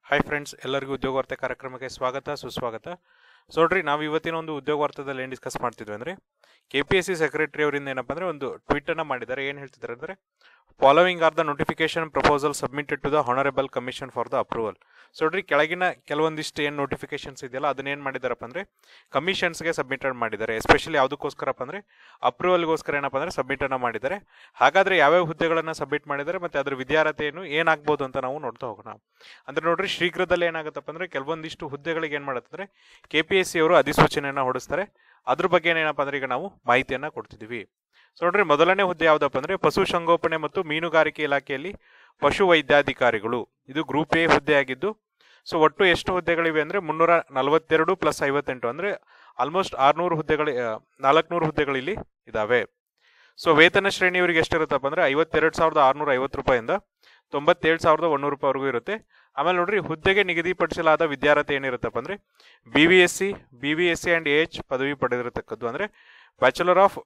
hi friends ಎಲ್ಲರಿಗೂ ಉದ್ಯೋಗ ವಾರ್ತೆ ಕಾರ್ಯಕ್ರಮಕ್ಕೆ ಸ್ವಾಗತ ಸುಸ್ವಾಗತ ಸೊ ನೋಡ್ರಿ ನಾವು ಇವತ್ತಿನ ಒಂದು ಉದ್ಯೋಗ ವಾರ್ತೆದಲ್ಲಿ ಏನು ಡಿಸ್ಕಸ್ ಮಾಡ್ತಿದ್ವಿ ಅಂದರೆ K P S C secretary ಅವರಿಂದ ಏನಪ್ಪ ಅಂದರೆ ಒಂದು ಟ್ವೀಟನ್ನು ಮಾಡಿದ್ದಾರೆ ಏನು ಹೇಳ್ತಿದ್ದಾರೆ ಅಂದರೆ following are the notification proposal submitted to the honourable commission for the approval so ನೋಡ್ರಿ ಕೆಳಗಿನ ಕೆಲವೊಂದಿಷ್ಟು ಏನು ನೋಟಿಫಿಕೇಶನ್ಸ್ ಇದೆಯಲ್ಲ ಅದನ್ನ ಏನು ಮಾಡಿದಾರಪ್ಪ ಅಂದರೆ ಕಮಿಷನ್ಸ್ಗೆ ಸಬ್ಮಿಟೆಡ್ ಮಾಡಿದ್ದಾರೆ ಎಸ್ಪೆಷಲಿ ಯಾವುದಕ್ಕೋಸ್ಕರಪ್ಪ ಅಂದರೆ ಅಪ್ರೂವಲ್ಗೋಸ್ಕರ ಏನಪ್ಪ ಅಂದರೆ ಸಬ್ಮಿಟನ್ನು ಮಾಡಿದ್ದಾರೆ ಹಾಗಾದರೆ ಯಾವ್ಯಾವ ಹುದ್ದೆಗಳನ್ನು ಸಬ್ಮಿಟ್ ಮಾಡಿದ್ದಾರೆ ಮತ್ತು ಅದ್ರ ವಿದ್ಯಾರ್ಹತೆ ಏನು ಏನಾಗ್ಬೋದು ಅಂತ ನಾವು ನೋಡ್ತಾ ಹೋಗೋಣ ಅಂದ್ರೆ ನೋಡ್ರಿ ಶೀಘ್ರದಲ್ಲೇ ಏನಾಗುತ್ತಪ್ಪ ಅಂದ್ರೆ ಕೆಲವೊಂದಿಷ್ಟು ಹುದ್ದೆಗಳಿಗೆ ಏನ್ ಮಾಡತ್ತಂದ್ರೆ ಕೆ ಪಿ ಎಸ್ ಸಿ ಅವರು ಅಧಿಸೂಚನೆಯನ್ನ ಹೊಡಿಸ್ತಾರೆ ಅದ್ರ ಬಗ್ಗೆ ಏನಪ್ಪ ಅಂದ್ರೆ ಈಗ ನಾವು ಮಾಹಿತಿಯನ್ನ ಕೊಡ್ತಿದೀವಿ ಸೊ ನೋಡ್ರಿ ಮೊದಲನೇ ಹುದ್ದೆ ಯಾವ್ದಪ್ಪ ಅಂದ್ರೆ ಪಶು ಸಂಗೋಪನೆ ಮತ್ತು ಮೀನುಗಾರಿಕೆ ಇಲಾಖೆಯಲ್ಲಿ ಪಶು ವೈದ್ಯಾಧಿಕಾರಿಗಳು ಇದು ಗ್ರೂಪ್ ಎ ಹುದ್ದೆ ಆಗಿದ್ದು ಸೊ ಒಟ್ಟು ಎಷ್ಟು ಹುದ್ದೆಗಳಿವೆ ಅಂದ್ರೆ ಮುನ್ನೂರ ನಲವತ್ತೆರಡು ಪ್ಲಸ್ ಐವತ್ತೆಂಟು ಅಂದ್ರೆ ಆಲ್ಮೋಸ್ಟ್ ಆರ್ನೂರು ಹುದ್ದೆಗಳು ನಾಲ್ಕುನೂರು ಹುದ್ದೆಗಳು ಇಲ್ಲಿ ಇದಾವೆ ಸೊ ವೇತನ ಶ್ರೇಣಿ ಇವರಿಗೆ ಎಷ್ಟಿರುತ್ತಪ್ಪ ಅಂದ್ರೆ ಐವತ್ತೆರಡು ಸಾವಿರದ ಆರ್ನೂರ ಐವತ್ತು ರೂಪಾಯಿಂದ ತೊಂಬತ್ತೇಳು ಸಾವಿರದ ಒಂದೂರು ರೂಪಾಯಿವರೆಗೂ ಇರುತ್ತೆ ಆಮೇಲೆ ನೋಡ್ರಿ ಹುದ್ದೆಗೆ ನಿಗದಿಪಡಿಸಲಾದ ವಿದ್ಯಾರ್ಹತೆ ಏನಿರುತ್ತಪ್ಪ ಅಂದ್ರೆ B V S C B V S C and H ಪದವಿ ಪಡೆದಿರತಕ್ಕದ್ದು ಅಂದ್ರೆ bachelor of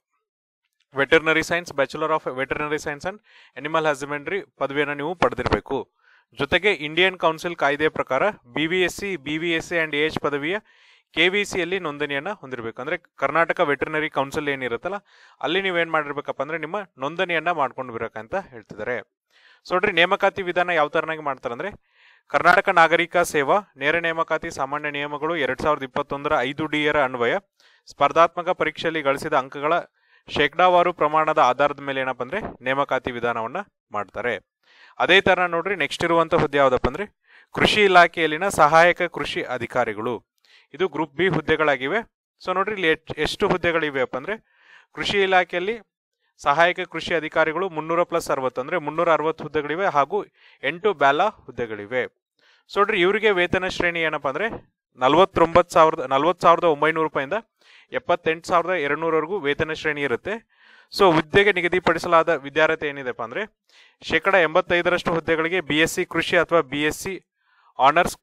veterinary science bachelor of veterinary science and animal husbandry ಪದವಿಯನ್ನು ನೀವು ಪಡೆದಿರಬೇಕು ಜೊತೆಗೆ ಇಂಡಿಯನ್ ಕೌನ್ಸಿಲ್ ಕಾಯ್ದೆ ಪ್ರಕಾರ B V S C B V S C and H ಪದವಿಯ ಕೆ ವಿ ಸಿಯಲ್ಲಿ ನೋಂದಣಿಯನ್ನ ಹೊಂದಿರಬೇಕು ಅಂದ್ರೆ ಕರ್ನಾಟಕ ವೆಟರ್ನರಿ ಕೌನ್ಸಿಲ್ ಏನಿರುತ್ತಲ್ಲ ಅಲ್ಲಿ ನೀವೇನ್ ಮಾಡಿರ್ಬೇಕಪ್ಪ ಅಂದ್ರೆ ನಿಮ್ಮ ನೋಂದಣಿಯನ್ನ ಮಾಡ್ಕೊಂಡು ಬರಬೇಕಂತ ಹೇಳ್ತಿದ್ದಾರೆ ಸೊ ನೋಡ್ರಿ ನೇಮಕಾತಿ ವಿಧಾನ ಯಾವ ತರನಾಗಿ ಮಾಡ್ತಾರೆ ಅಂದ್ರೆ ಕರ್ನಾಟಕ ನಾಗರಿಕ ಸೇವಾ ನೇರ ನೇಮಕಾತಿ ಸಾಮಾನ್ಯ ನಿಯಮಗಳು ಎರಡ್ ಸಾವಿರದ ಇಪ್ಪತ್ತೊಂದರ ಐದು ಡಿ ರ ಅನ್ವಯ ಸ್ಪರ್ಧಾತ್ಮಕ ಪರೀಕ್ಷೆಯಲ್ಲಿ ಗಳಿಸಿದ ಅಂಕಗಳ ಶೇಕಡಾವಾರು ಪ್ರಮಾಣದ ಆಧಾರದ ಮೇಲೆ ಏನಪ್ಪ ಅಂದ್ರೆ ನೇಮಕಾತಿ ವಿಧಾನವನ್ನ ಮಾಡ್ತಾರೆ ಅದೇ ತರ ನೋಡ್ರಿ ನೆಕ್ಸ್ಟ್ ಇರುವಂತ ಹುದ್ದೆ ಯಾವ್ದಪ್ಪ ಅಂದ್ರೆ ಕೃಷಿ ಇಲಾಖೆಯಲ್ಲಿನ ಸಹಾಯಕ ಕೃಷಿ ಅಧಿಕಾರಿಗಳು ಇದು ಗ್ರೂಪ್ ಬಿ ಹುದ್ದೆಗಳಾಗಿವೆ ಸೊ ನೋಡ್ರಿ ಇಲ್ಲಿ ಎಷ್ಟ್- ಎಷ್ಟು ಹುದ್ದೆಗಳಿವೆಯಪ್ಪ ಅಂದ್ರೆ ಕೃಷಿ ಇಲಾಖೆಯಲ್ಲಿ ಸಹಾಯಕ ಕೃಷಿ ಅಧಿಕಾರಿಗಳು ಮುನ್ನೂರ ಪ್ಲಸ್ ಅರವತ್ತು ಅಂದ್ರೆ ಮುನ್ನೂರ ಅರವತ್ತು ಹುದ್ದೆಗಳಿವೆ ಹಾಗೂ ಎಂಟು ಬ್ಯಾಲ ಹುದ್ದೆಗಳಿವೆ ಸೊ ನೋಡ್ರಿ ಇವರಿಗೆ ವೇತನ ಶ್ರೇಣಿ ಏನಪ್ಪಾ ಅಂದ್ರೆ ನಲವತ್ತೊಂಬತ್ತು ಸಾವಿರದ ನಲವತ್ತು ಸಾವಿರದ ಒಂಬೈನೂರು ರೂಪಾಯಿಂದ ಎಪ್ಪತ್ತೆಂಟು ಸಾವಿರದ ಎರಡ್ನೂರವರೆಗೂ ವೇತನ ಶ್ರೇಣಿ ಇರುತ್ತೆ ಸೊ ಹುದ್ದೆಗೆ ನಿಗದಿಪಡಿಸಲಾದ ವಿದ್ಯಾರ್ಹತೆ ಏನಿದೆಪ್ಪ ಅಂದ್ರೆ ಶೇಕಡ ಎಂಬತ್ತೈದರಷ್ಟು ಹುದ್ದೆಗಳಿಗೆ ಬಿ ಎಸ್ ಸಿ ಕೃಷಿ ಅಥವಾ ಬಿ ಎಸ್ ಸಿ ಆನರ್ಸ್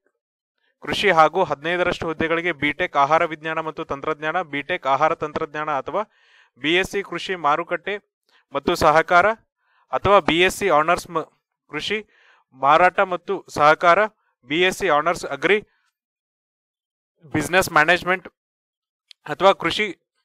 ಕೃಷಿ ಹಾಗೂ ಹದಿನೈದರಷ್ಟು ಹುದ್ದೆಗಳಿಗೆ ಬಿಟೆಕ್ ಆಹಾರ ವಿಜ್ಞಾನ ಮತ್ತು ತಂತ್ರಜ್ಞಾನ ಬಿಟೆಕ್ ಆಹಾರ ತಂತ್ರಜ್ಞಾನ ಅಥವಾ ಬಿಎಸ್ಸಿ ಕೃಷಿ ಮಾರುಕಟ್ಟೆ ಮತ್ತು ಸಹಕಾರ ಅಥವಾ ಬಿಎಸ್ಸಿ ಆನರ್ಸ್ ಮ- ಕೃಷಿ ಮಾರಾಟ ಮತ್ತು ಸಹಕಾರ BSc honours agri business management ಅಥವಾ ಕೃಷಿ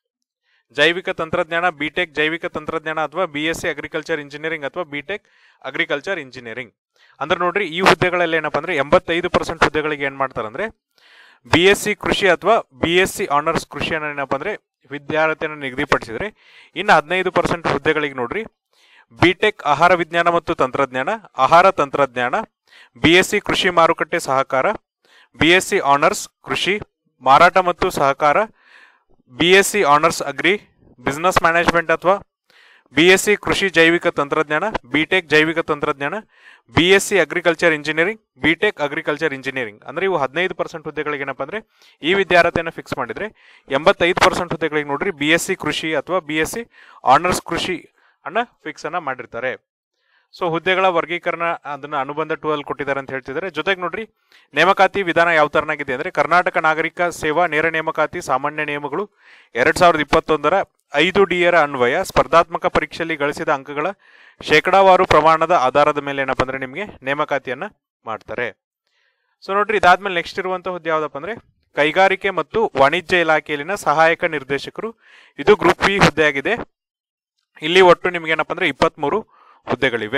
ಜೈವಿಕ ತಂತ್ರಜ್ಞಾನ ಬಿಟೆಕ್ ಜೈವಿಕ ತಂತ್ರಜ್ಞಾನ ಅಥವಾ ಬಿಎಸ್ಸಿ ಅಗ್ರಿಕಲ್ಚರ್ ಇಂಜಿನಿಯರಿಂಗ್ ಅಥವಾ ಬಿಟೆಕ್ ಅಗ್ರಿಕಲ್ಚರ್ ಇಂಜಿನಿಯರಿಂಗ್ ಅಂದ್ರೆ ನೋಡ್ರಿ ಈ ಹುದ್ದೆಗಳಲ್ಲಿ ಏನಪ್ಪಾ ಅಂದ್ರೆ ಎಂಬತ್ತೈದು ಪರ್ಸೆಂಟ್ ಹುದ್ದೆಗಳಿಗೆ ಏನ್ ಮಾಡ್ತಾರೆ ಅಂದ್ರೆ ಬಿ ಎಸ್ ಸಿ ಕೃಷಿ ಅಥವಾ ಬಿ ಎಸ್ ಸಿ ಆನರ್ಸ್ ಕೃಷಿಯನ್ನು ಏನಪ್ಪ ಅಂದ್ರೆ ವಿದ್ಯಾರ್ಥಿಯನ್ನು ನಿಗದಿಪಡಿಸಿದ್ರೆ ಇನ್ನು ಹದಿನೈದು ಪರ್ಸೆಂಟ್ ಹುದ್ದೆಗಳಿಗೆ ನೋಡ್ರಿ ಬಿಟೆಕ್ ಆಹಾರ ವಿಜ್ಞಾನ ಮತ್ತು ತಂತ್ರಜ್ಞಾನ ಆಹಾರ ತಂತ್ರಜ್ಞಾನ ಬಿ ಎಸ್ ಸಿ ಕೃಷಿ ಮಾರುಕಟ್ಟೆ ಸಹಕಾರ ಬಿ ಎಸ್ ಸಿ ಆನರ್ಸ್ ಕೃಷಿ ಮಾರಾಟ ಮತ್ತು ಸಹಕಾರ B S C honours agri business management ಅಥವಾ ಬಿ ಎಸ್ ಸಿ ಕೃಷಿ ಜೈವಿಕ ತಂತ್ರಜ್ಞಾನ ಬಿಟೆಕ್ ಜೈವಿಕ ತಂತ್ರಜ್ಞಾನ B S C agriculture engineering BTech agriculture engineering ಅಂದ್ರೆ ಇವು ಹದಿನೈದು ಪರ್ಸೆಂಟ್ ಹುದ್ದೆಗಳಿಗೆ ಏನಪ್ಪ ಅಂದ್ರೆ ಈ ವಿದ್ಯಾರ್ಥಿಯನ್ನು ಫಿಕ್ಸ್ ಮಾಡಿದ್ರೆ ಎಂಬತ್ತೈದು ಪರ್ಸೆಂಟ್ ಹುದ್ದೆಗಳಿಗೆ ನೋಡ್ರಿ ಬಿ ಎಸ್ ಸಿ ಕೃಷಿ ಅಥವಾ ಬಿ ಎಸ್ ಸಿ ಆನರ್ಸ್ ಕೃಷಿ ಅನ್ನ ಫಿಕ್ಸ್ ಅನ್ನ ಮಾಡಿರ್ತಾರೆ ಸೊ ಹುದ್ದೆಗಳ ವರ್ಗೀಕರಣ ಅದನ್ನ ಅನುಬಂಧ ಟೂ ಅಲ್ಲಿ ಕೊಟ್ಟಿದ್ದಾರೆ ಅಂತ ಹೇಳ್ತಿದ್ದಾರೆ ಜೊತೆಗೆ ನೋಡ್ರಿ ನೇಮಕಾತಿ ವಿಧಾನ ಯಾವ ತರನಾಗಿದೆ ಅಂದ್ರೆ ಕರ್ನಾಟಕ ನಾಗರಿಕ ಸೇವಾ ನೇರ ನೇಮಕಾತಿ ಸಾಮಾನ್ಯ ನಿಯಮಗಳು ಎರಡ್ ಸಾವಿರದ ಇಪ್ಪತ್ತೊಂದರ ಐದು ಡಿ ರ ಅನ್ವಯ ಸ್ಪರ್ಧಾತ್ಮಕ ಪರೀಕ್ಷೆಯಲ್ಲಿ ಗಳಿಸಿದ ಅಂಕಗಳ ಶೇಕಡಾವಾರು ಪ್ರಮಾಣದ ಆಧಾರದ ಮೇಲೆ ಏನಪ್ಪ ಅಂದ್ರೆ ನಿಮಗೆ ನೇಮಕಾತಿಯನ್ನ ಮಾಡ್ತಾರೆ ಸೊ ನೋಡ್ರಿ ಇದಾದ್ಮೇಲೆ ನೆಕ್ಸ್ಟ್ ಇರುವಂತ ಹುದ್ದೆ ಯಾವ್ದಪ್ಪ ಅಂದ್ರೆ ಕೈಗಾರಿಕೆ ಮತ್ತು ವಾಣಿಜ್ಯ ಇಲಾಖೆಯಲ್ಲಿನ ಸಹಾಯಕ ನಿರ್ದೇಶಕರು ಇದು ಗ್ರೂಪ್ ಬಿ ಹುದ್ದೆ ಆಗಿದೆ ಇಲ್ಲಿ ಒಟ್ಟು ನಿಮ್ಗೆ ಏನಪ್ಪ ಅಂದ್ರೆ ಇಪ್ಪತ್ಮೂರು ಹುದ್ದೆಗಳಿವೆ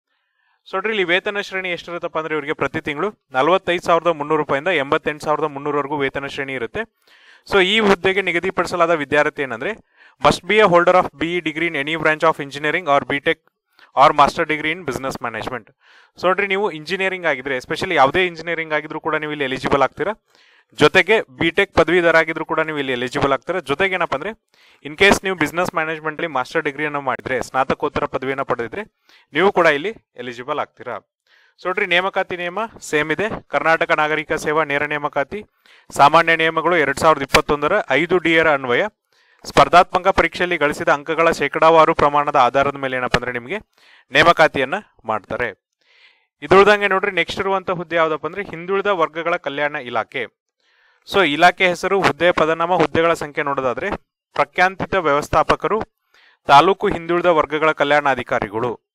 ಸೊ ನೋಡ್ರಿ ಇಲ್ಲಿ ವೇತನ ಶ್ರೇಣಿ ಎಷ್ಟಿರುತ್ತಪ್ಪ ಅಂದ್ರೆ ಇವರಿಗೆ ಪ್ರತಿ ತಿಂಗಳು ನಲವತ್ತೈದು ಸಾವಿರದ ಮುನ್ನೂರು ರೂಪಾಯಿಂದ ಎಂಬತ್ತೆಂಟು ಸಾವಿರದ ಮುನ್ನೂರವರೆಗೂ ವೇತನ ಶ್ರೇಣಿ ಇರುತ್ತೆ ಸೊ ಈ ಹುದ್ದೆಗೆ ನಿಗದಿಪಡಿಸಲಾದ ವಿದ್ಯಾರ್ಥಿ ಏನಂದ್ರೆ must be a holder of B degree in any branch of engineering or BTech or master degree in business management so ನೋಡ್ರಿ ನೀವು ಇಂಜಿನಿಯರಿಂಗ್ ಆಗಿದ್ರೆ ಎಸ್ಪೆಷಲಿ ಯಾವುದೇ ಇಂಜಿನಿಯರಿಂಗ್ ಆಗಿದ್ರು ಕೂಡ ನೀವು ಇಲ್ಲಿ ಎಲಿಜಿಬಲ್ ಆಗ್ತೀರಾ ಜೊತೆಗೆ ಬಿಟೆಕ್ ಪದವೀಧರ ಆಗಿದ್ರು ಕೂಡ ನೀವು ಇಲ್ಲಿ ಎಲಿಜಿಬಲ್ ಆಗ್ತೀರಾ ಜೊತೆಗೆ ಏನಪ್ಪ ಅಂದ್ರೆ ಇನ್ ಕೇಸ್ ನೀವು ಬಿಸ್ನೆಸ್ ಮ್ಯಾನೇಜ್ಮೆಂಟ್ ಅಲ್ಲಿ ಮಾಸ್ಟರ್ ಡಿಗ್ರಿಯನ್ನು ಮಾಡಿದ್ರೆ ಸ್ನಾತಕೋತ್ತರ ಪದವಿಯನ್ನು ಪಡೆದಿದ್ರೆ ನೀವು ಕೂಡ ಇಲ್ಲಿ ಎಲಿಜಿಬಲ್ ಆಗ್ತೀರಾ ಸೊ ನೋಡ್ರಿ ನೇಮಕಾತಿ ನಿಯಮ ಸೇಮ್ ಇದೆ ಕರ್ನಾಟಕ ನಾಗರಿಕ ಸೇವಾ ನೇರ ನೇಮಕಾತಿ ಸಾಮಾನ್ಯ ನಿಯಮಗಳು ಎರಡ್ ಸಾವಿರದ ಇಪ್ಪತ್ತೊಂದರ ಐದು ಡಿ ರ ಅನ್ವಯ ಸ್ಪರ್ಧಾತ್ಮಕ ಪರೀಕ್ಷೆಯಲ್ಲಿ ಗಳಿಸಿದ ಅಂಕಗಳ ಶೇಕಡಾವಾರು ಪ್ರಮಾಣದ ಆಧಾರದ ಮೇಲೆ ಏನಪ್ಪ ಅಂದ್ರೆ ನಿಮಗೆ ನೇಮಕಾತಿಯನ್ನ ಮಾಡ್ತಾರೆ ಇದುಳ್ದಂಗೆ ನೋಡ್ರಿ ನೆಕ್ಸ್ಟ್ ಇರುವಂತ ಹುದ್ದೆ ಯಾವ್ದಪ್ಪ ಅಂದ್ರೆ ಹಿಂದುಳಿದ ವರ್ಗಗಳ ಕಲ್ಯಾಣ ಇಲಾಖೆ ಸೊ ಇಲಾಖೆ ಹೆಸರು ಹುದ್ದೆ ಪದನಾಮ ಹುದ್ದೆಗಳ ಸಂಖ್ಯೆ ನೋಡೋದಾದ್ರೆ ಪ್ರಖ್ಯಾಂತಿತ ವ್ಯವಸ್ಥಾಪಕರು ತಾಲೂಕು ಹಿಂದುಳಿದ ವರ್ಗಗಳ ಕಲ್ಯಾಣಾಧಿಕಾರಿಗಳು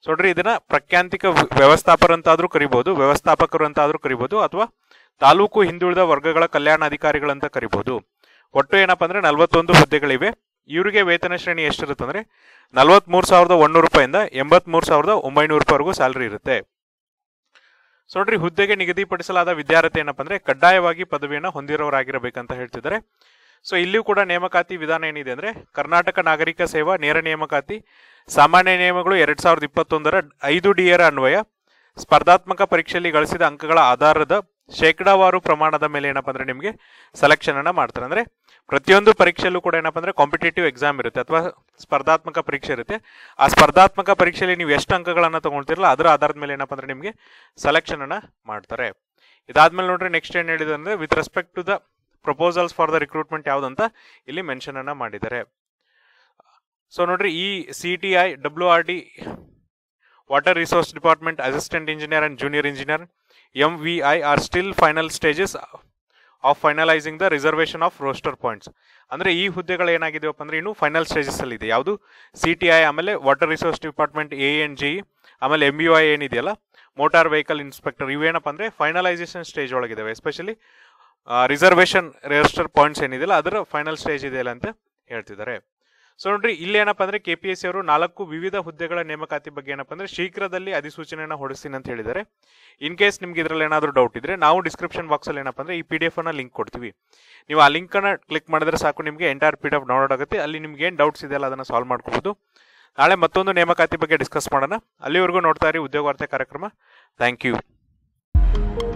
ಸೊ ನೋಡ್ರಿ ಇದನ್ನ ಪ್ರಖ್ಯಾಂತಿಕ ವ- ವ್ಯವಸ್ಥಾಪಕರು ಅಂತಾದ್ರೂ ಕರಿಬಹುದು ವ್ಯವಸ್ಥಾಪಕರು ಅಂತಾದ್ರೂ ಕರಿಬಹುದು ಅಥವಾ ತಾಲೂಕು ಹಿಂದುಳಿದ ವರ್ಗಗಳ ಕಲ್ಯಾಣಾಧಿಕಾರಿಗಳಂತ ಕರಿಬಹುದು ಒಟ್ಟು ಏನಪ್ಪಾ ಅಂದ್ರೆ ನಲವತ್ತೊಂದು ಹುದ್ದೆಗಳಿವೆ ಇವರಿಗೆ ವೇತನ ಶ್ರೇಣಿ ಎಷ್ಟಿರುತ್ತೆ ಅಂದ್ರೆ ನಲವತ್ಮೂರು ಸಾವಿರದ ಒಂದೂರು ರೂಪಾಯಿಂದ ಎಂಬತ್ಮೂರು ಸಾವಿರದ ಒಂಬೈನೂರು ರೂಪಾಯಿವರೆಗೂ ಸ್ಯಾಲರಿ ಇರುತ್ತೆ ಸೊ ನೋಡ್ರಿ ಹುದ್ದೆಗೆ ನಿಗದಿಪಡಿಸಲಾದ ವಿದ್ಯಾರ್ಥಿ ಏನಪ್ಪಾ ಅಂದ್ರೆ ಕಡ್ಡಾಯವಾಗಿ ಪದವಿಯನ್ನ ಹೊಂದಿರೋರಾಗಿರಬೇಕಂತ ಹೇಳ್ತಿದ್ದಾರೆ ಸೊ ಇಲ್ಲಿಯೂ ಕೂಡ ನೇಮಕಾತಿ ವಿಧಾನ ಏನಿದೆ ಅಂದ್ರೆ ಕರ್ನಾಟಕ ನಾಗರಿಕ ಸೇವಾ ನೇರ ನೇಮಕಾತಿ ಸಾಮಾನ್ಯ ನಿಯಮಗಳು ಎರಡ್ ಸಾವಿರದ ಇಪ್ಪತ್ತೊಂದರ ಐದು ಡಿ ರ ಅನ್ವಯ ಸ್ಪರ್ಧಾತ್ಮಕ ಪರೀಕ್ಷೆಯಲ್ಲಿ ಗಳಿಸಿದ ಅಂಕಗಳ ಆಧಾರದ ಶೇಕಡಾವಾರು ಪ್ರಮಾಣದ ಮೇಲೆ ಏನಪ್ಪಾ ಅಂದ್ರೆ ನಿಮಗೆ ಸೆಲೆಕ್ಷನ್ ಅನ್ನ ಮಾಡ್ತಾರೆ ಅಂದ್ರೆ ಪ್ರತಿಯೊಂದು ಪರೀಕ್ಷೆಯಲ್ಲೂ ಕೂಡ ಏನಪ್ಪಾ ಅಂದ್ರೆ ಕಾಂಪಿಟೇಟಿವ್ ಎಕ್ಸಾಮ್ ಇರುತ್ತೆ ಅಥವಾ ಸ್ಪರ್ಧಾತ್ಮಕ ಪರೀಕ್ಷೆ ಇರುತ್ತೆ ಆ ಸ್ಪರ್ಧಾತ್ಮಕ ಪರೀಕ್ಷೆಯಲ್ಲಿ ನೀವು ಎಷ್ಟು ಅಂಕಗಳನ್ನ ತಗೊಳ್ತಿರಲ್ಲ ಅದರ ಆಧಾರದ ಮೇಲೆ ಏನಪ್ಪಾ ಅಂದ್ರೆ ನಿಮಗೆ ಸೆಲೆಕ್ಷನ್ ಅನ್ನ ಮಾಡ್ತಾರೆ ಇದಾದ್ಮೇಲೆ ನೋಡ್ರಿ ನೆಕ್ಸ್ಟ್ ಏನ್ ಹೇಳಿದೆ ಅಂದ್ರೆ with respect to the proposals for the recruitment ಯಾವ್ದಂತ ಇಲ್ಲಿ ಮೆನ್ಷನ್ ಅನ್ನ ಮಾಡಿದ್ದಾರೆ ಸೊ ನೋಡ್ರಿ ಈ C T I W R D water resource department assistant engineer and junior engineer M V I are still final stages of finalising the reservation of roster points ಅಂದ್ರೆ ಈ ಹುದ್ದೆಗಳು ಏನಾಗಿದೆಯಪ್ಪ ಅಂದ್ರೆ ಇನ್ನು ಫೈನಲ್ ಸ್ಟೇಜಸ್ ಅಲ್ಲಿ ಇದೆ ಯಾವುದು ಸಿ ಟಿ ಐ ಆಮೇಲೆ water resource department A N G ಆಮೇಲೆ ಎಂ ಯು ಐ ಏನಿದೆಯಲ್ಲ ಮೋಟಾರ್ ವೆಹಿಕಲ್ ಇನ್ಸ್ಪೆಕ್ಟರ್ ಇವೇನಪ್ಪ ಅಂದ್ರೆ ಫೈನಲೈಸೇಷನ್ ಸ್ಟೇಜ್ ಒಳಗಿದಾವೆ ಎಸ್ಪೆಷಲಿ ರಿಸರ್ವೇಷನ್ ರಿಜಿಸ್ಟರ್ ಪಾಯಿಂಟ್ಸ್ ಏನಿದೆಯಲ್ಲ ಅದರ ಫೈನಲ್ ಸ್ಟೇಜ್ ಇದೆಯಲ್ಲ ಅಂತ ಹೇಳ್ತಿದ್ದಾರೆ ಸೊ ನೋಡ್ರಿ ಇಲ್ಲಿ ಏನಪ್ಪಾ ಅಂದ್ರೆ ಕೆ ಪಿ ಎಸ್ ಸಿ ಅವರು ನಾಲ್ಕು ವಿವಿಧ ಹುದ್ದೆಗಳ ನೇಮಕಾತಿ ಬಗ್ಗೆ ಏನಪ್ಪಾ ಅಂದ್ರೆ ಶೀಘ್ರದಲ್ಲಿ ಅಧಿಸೂಚನೆಯನ್ನ ಹೊರಡಿಸ್ತೀನಿ ಅಂತ ಹೇಳಿದ್ದಾರೆ ಇನ್ ಕೇಸ್ ನಿಮ್ಗೆ ಇದ್ರಲ್ಲಿ ಏನಾದರೂ ಡೌಟ್ ಇದ್ರೆ ನಾವು ಡಿಸ್ಕ್ರಿಪ್ಷನ್ ಬಾಕ್ಸ್ ಅಲ್ಲಿ ಏನಪ್ಪಾ ಅಂದ್ರೆ ಈ ಪಿ ಡಿ ಎಫ್ ಅನ್ನ ಲಿಂಕ್ ಕೊಡ್ತೀವಿ ನೀವು ಆ ಲಿಂಕ್ ಅನ್ನ ಕ್ಲಿಕ್ ಮಾಡಿದ್ರೆ ಸಾಕು ನಿಮಗೆ entire P D F download ಆಗುತ್ತೆ ಅಲ್ಲಿ ನಿಮ್ಗೆ ಏನ್ ಡೌಟ್ಸ್ ಇದೆಯಲ್ಲ ಅದನ್ನ ಸಾಲ್ವ್ ಮಾಡ್ಕೋಬಹುದು ನಾಳೆ ಮತ್ತೊಂದು ನೇಮಕಾತಿ ಬಗ್ಗೆ ಡಿಸ್ಕಸ್ ಮಾಡೋಣ ಅಲ್ಲಿವರೆಗೂ ನೋಡ್ತಾ ಇರಿ ಉದ್ಯೋಗ ವಾರ್ತೆ ಕಾರ್ಯಕ್ರಮ ಥ್ಯಾಂಕ್ ಯು